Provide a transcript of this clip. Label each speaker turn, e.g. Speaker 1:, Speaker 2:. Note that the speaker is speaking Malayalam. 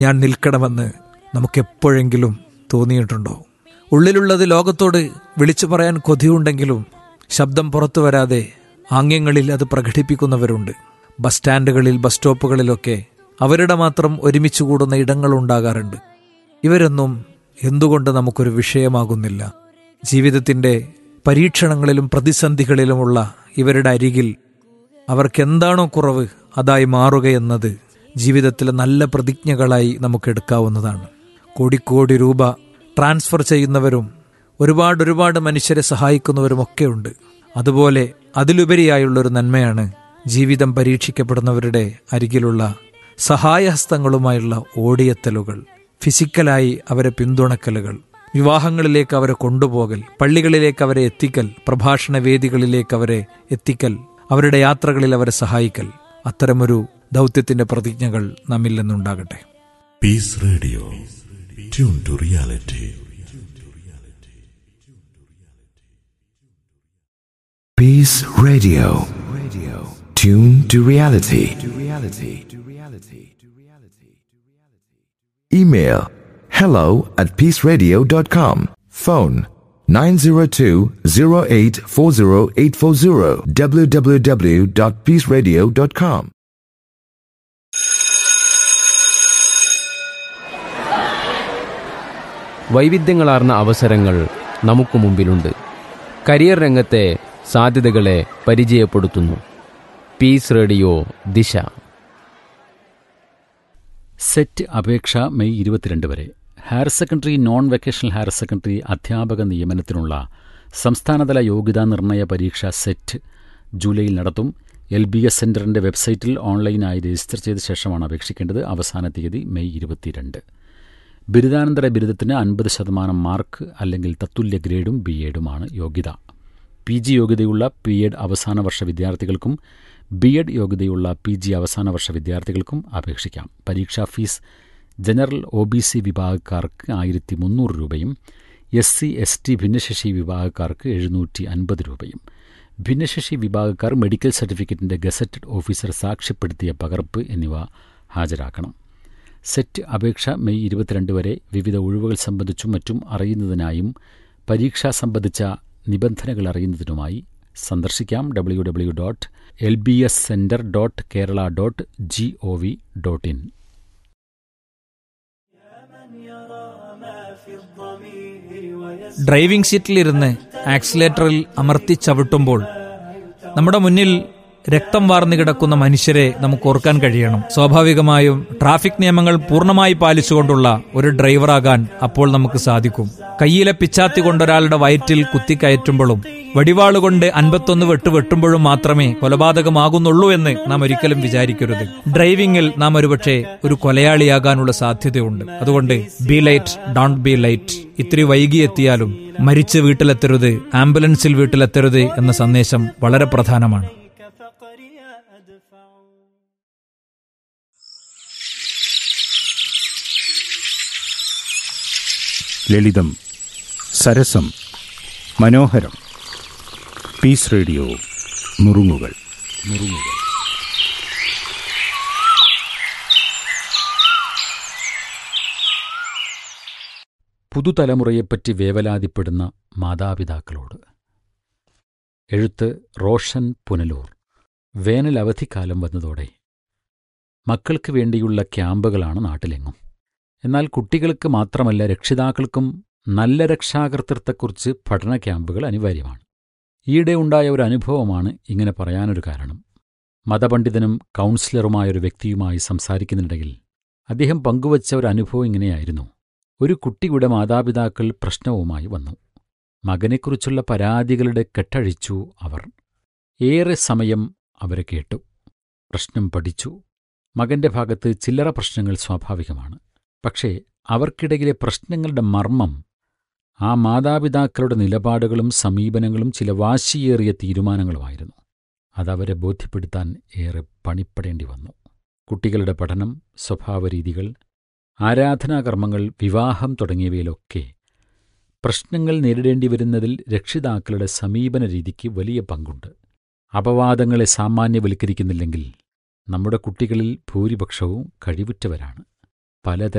Speaker 1: ഞാൻ നിൽക്കണമെന്ന് നമുക്കെപ്പോഴെങ്കിലും തോന്നിയിട്ടുണ്ടോ ഉള്ളിലുള്ളത് ലോകത്തോട് വിളിച്ചു പറയാൻ കൊതിയുണ്ടെങ്കിലും ശബ്ദം പുറത്തു വരാതെ ആംഗ്യങ്ങളിൽ അത് പ്രകടിപ്പിക്കുന്നവരുണ്ട് ബസ് സ്റ്റാൻഡുകളിൽ ബസ് സ്റ്റോപ്പുകളിലൊക്കെ അവരുടെ മാത്രം ഒരുമിച്ച് കൂടുന്ന ഇടങ്ങളുണ്ടാകാറുണ്ട് ഇവരൊന്നും എന്തുകൊണ്ട് നമുക്കൊരു വിഷയമാകുന്നില്ല ജീവിതത്തിൻ്റെ പരീക്ഷണങ്ങളിലും പ്രതിസന്ധികളിലുമുള്ള ഇവരുടെ അരികിൽ അവർക്കെന്താണോ കുറവ് അതായി മാറുകയെന്നത് ജീവിതത്തിലെ നല്ല പ്രതിജ്ഞകളായി നമുക്ക് എടുക്കാവുന്നതാണ് കോടിക്കോടി രൂപ ട്രാൻസ്ഫർ ചെയ്യുന്നവരും ഒരുപാട് ഒരുപാട് മനുഷ്യരെ സഹായിക്കുന്നവരുമൊക്കെ ഉണ്ട് അതുപോലെ അതിലുപരിയായുള്ളൊരു നന്മയാണ് ജീവിതം പരീക്ഷിക്കപ്പെടുന്നവരുടെ അരികിലുള്ള സഹായഹസ്തങ്ങളുമായുള്ള ഓടിയെത്തലുകൾ ഫിസിക്കലായി അവരെ പിന്തുണക്കലുകൾ വിവാഹങ്ങളിലേക്ക് അവരെ കൊണ്ടുപോകൽ പള്ളികളിലേക്ക് അവരെ എത്തിക്കൽ പ്രഭാഷണ വേദികളിലേക്ക് അവരെ എത്തിക്കൽ അവരുടെ യാത്രകളിൽ അവരെ സഹായിക്കൽ അത്തരമൊരു ദൗത്യത്തിന്റെ പ്രതിജ്ഞകൾ നമ്മിൽ നിന്നുണ്ടാകട്ടെ
Speaker 2: peace radio tune to reality
Speaker 3: Peace Radio. Radio. Tune to reality. To reality. To reality. To reality. Email hello at peaceradio.com. Phone 902-0840840 www.peaceradio.com.
Speaker 4: വൈവിധ്യങ്ങളാർന്ന അവസരങ്ങൾ നമുക്ക് മുമ്പിലുണ്ട് കരിയർ രംഗത്തെ സാധ്യതകളെ പരിചയപ്പെടുത്തുന്നു പീസ് റേഡിയോ ദിശ
Speaker 5: സെറ്റ് അപേക്ഷ മെയ് ഇരുപത്തിരണ്ട് വരെ higher secondary non vocational higher secondary അധ്യാപക നിയമനത്തിനുള്ള സംസ്ഥാനതല യോഗ്യതാ നിർണയ പരീക്ഷ സെറ്റ് ജൂലൈയിൽ നടത്തും എൽ ബി എസ് സെൻറ്ററിൻ്റെ വെബ്സൈറ്റിൽ ഓൺലൈനായി രജിസ്റ്റർ ചെയ്ത ശേഷമാണ് അപേക്ഷിക്കേണ്ടത് അവസാന തീയതി മെയ് ഇരുപത്തിരണ്ട് ബിരുദാനന്തര ബിരുദത്തിന് അൻപത് ശതമാനം മാർക്ക് അല്ലെങ്കിൽ തത്തുല്യ ഗ്രേഡും ബി എഡുമാണ് യോഗ്യത പി ജി യോഗ്യതയുള്ള പി എഡ് അവസാന വർഷ വിദ്യാർത്ഥികൾക്കും ബി എഡ് യോഗ്യതയുള്ള പി ജി അവസാന വർഷ വിദ്യാർത്ഥികൾക്കും അപേക്ഷിക്കാം പരീക്ഷാ fees general O B C വിഭാഗക്കാർക്ക് ആയിരത്തി മുന്നൂറ് രൂപയും എസ് സി എസ് ടി ഭിന്നശേഷി വിഭാഗക്കാർക്ക് എഴുന്നൂറ്റി അൻപത് രൂപയും ഭിന്നശേഷി വിഭാഗക്കാർ മെഡിക്കൽ സർട്ടിഫിക്കറ്റിൻ്റെ ഗസറ്റഡ് ഓഫീസർ സാക്ഷ്യപ്പെടുത്തിയ പകർപ്പ് എന്നിവ ഹാജരാക്കണം സെറ്റ് അപേക്ഷ മെയ് ഇരുപത്തിരണ്ട് വരെ വിവിധ ഒഴിവുകൾ സംബന്ധിച്ചും മറ്റും അറിയുന്നതിനായും പരീക്ഷ സംബന്ധിച്ച നിബന്ധനകൾ അറിയുന്നതിനുമായി സന്ദർശിക്കാം W W dot L B S centre dot Kerala dot G O V dot in
Speaker 1: driving സീറ്റിലിരുന്ന് ആക്സിലേറ്ററിൽ അമർത്തി ചവിട്ടുമ്പോൾ നമ്മുടെ മുന്നിൽ രക്തം വാർന്നു കിടക്കുന്ന മനുഷ്യരെ നമുക്ക് ഓർക്കാൻ കഴിയണം സ്വാഭാവികമായും ട്രാഫിക് നിയമങ്ങൾ പൂർണ്ണമായി പാലിച്ചുകൊണ്ടുള്ള ഒരു ഡ്രൈവറാകാൻ അപ്പോൾ നമുക്ക് സാധിക്കും കയ്യിലെ പിച്ചാത്തി കൊണ്ടൊരാളുടെ വയറ്റിൽ കുത്തിക്കയറ്റുമ്പോഴും വടിവാളുകൊണ്ട് അൻപത്തൊന്ന് വെട്ട് വെട്ടുമ്പോഴും മാത്രമേ കൊലപാതകമാകുന്നുള്ളൂ എന്ന് നാം ഒരിക്കലും വിചാരിക്കരുത് ഡ്രൈവിംഗിൽ നാം ഒരുപക്ഷെ ഒരു കൊലയാളിയാകാനുള്ള സാധ്യതയുണ്ട് അതുകൊണ്ട് be late don't be late ഇത്തിരി വൈകിയെത്തിയാലും മരിച്ച് വീട്ടിലെത്തരുത് ആംബുലൻസിൽ വീട്ടിലെത്തരുത് എന്ന സന്ദേശം വളരെ പ്രധാനമാണ്
Speaker 6: ലളിതം സരസം മനോഹരം പീസ് റേഡിയോ നുറുങ്ങുകൾ നുറുങ്ങുകൾ
Speaker 5: പുതുതലമുറയെപ്പറ്റി വേവലാതിപ്പെടുന്ന മാതാപിതാക്കളോട് എഴുത്ത് റോഷൻ പുനലൂർ വേനൽ അവധിക്കാലം വന്നതോടെ മക്കൾക്ക് വേണ്ടിയുള്ള ക്യാമ്പുകളാണ് നാട്ടിലെങ്ങും എന്നാൽ കുട്ടികൾക്ക് മാത്രമല്ല രക്ഷിതാക്കൾക്കും നല്ല രക്ഷാകർതൃത്വത്തെക്കുറിച്ച് പഠന ക്യാമ്പുകൾ അനിവാര്യമാണ് ഈയിടെ ഉണ്ടായ ഒരു അനുഭവമാണ് ഇങ്ങനെ പറയാനൊരു കാരണം മതപണ്ഡിതനും കൗൺസിലറുമായൊരു വ്യക്തിയുമായി സംസാരിക്കുന്നതിനിടയിൽ അദ്ദേഹം പങ്കുവച്ച ഒരു അനുഭവം ഇങ്ങനെയായിരുന്നു ഒരു കുട്ടിയുടെ മാതാപിതാക്കൾ പ്രശ്നവുമായി വന്നു മകനെക്കുറിച്ചുള്ള പരാതികളുടെ കെട്ടഴിച്ചു അവർ ഏറെ സമയം അവരെ കേട്ടു പ്രശ്നം പഠിച്ചു മകന്റെ ഭാഗത്ത് ചില്ലറ പ്രശ്നങ്ങൾ സ്വാഭാവികമാണ് പക്ഷേ അവർക്കിടയിലെ പ്രശ്നങ്ങളുടെ മർമ്മം ആ മാതാപിതാക്കളുടെ നിലപാടുകളും സമീപനങ്ങളും ചില വാശിയേറിയ തീരുമാനങ്ങളുമായിരുന്നു അതവരെ ബോധ്യപ്പെടുത്താൻ ഏറെ പണിപ്പെടേണ്ടി വന്നു കുട്ടികളുടെ പഠനം സ്വഭാവരീതികൾ ആരാധനാകർമ്മങ്ങൾ വിവാഹം തുടങ്ങിയവയിലൊക്കെ പ്രശ്നങ്ങൾ നേരിടേണ്ടി വരുന്നതിൽ രക്ഷിതാക്കളുടെ സമീപന രീതിക്ക് വലിയ പങ്കുണ്ട് അപവാദങ്ങളെ സാമാന്യവൽക്കരിക്കുന്നില്ലെങ്കിൽ നമ്മുടെ കുട്ടികളിൽ ഭൂരിപക്ഷവും കഴിവുറ്റവരാണ് പലതരം